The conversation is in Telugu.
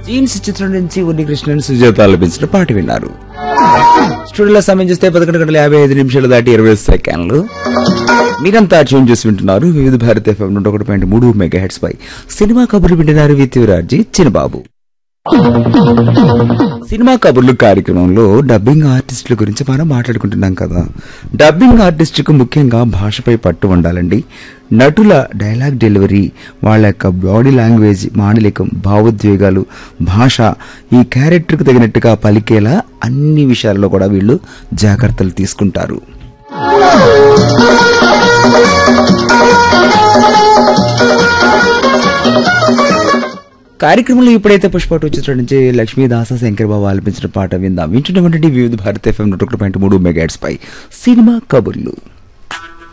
జీన్స్ చిత్రం నుంచి ఉన్ని కృష్ణన్ సుజాత ఆలపించిన పాట విన్నారు స్టూడియోలో సమయం చూస్తే పదకొండు గంటల యాభై ఐదు నిమిషాలు దాటి ఇరవై సెకండ్లు మీరంతా ట్యూన్ చేసి వింటున్నారు వివిధ భారత ఎఫ్ఎం నూట ఒకటి పాయింట్ మూడు మెగా హెడ్స్ పై సినిమా కబుర్లు వింటున్నారు విత్యురాజీ చిన్నబాబు సినిమా కబుర్లు కార్యక్రమంలో డబ్బింగ్ ఆర్టిస్టుల గురించి మనం మాట్లాడుకుంటున్నాం కదా డబ్బింగ్ ఆర్టిస్టుకు ముఖ్యంగా భాషపై పట్టు ఉండాలండి నటుల డైలాగ్ డెలివరీ వాళ్ళ యొక్క బాడీ లాంగ్వేజ్ మాండలికం భావోద్వేగాలు భాష ఈ క్యారెక్టర్కు తగినట్టుగా పలికేలా అన్ని విషయాల్లో కూడా వీళ్ళు జాగ్రత్తలు తీసుకుంటారు కార్యక్రమంలో ఇప్పుడైతే పుష్ప టూ చిత్రం నుంచి లక్ష్మీదాస శంకర్ బాబు ఆలపించిన పాట విందాం వింటున్నటువంటి వివిధ భారత ఎఫ్ఎం నూట ఒకటి పాయింట్ మూడు మెగాట్స్ పై సినిమా కబుర్లు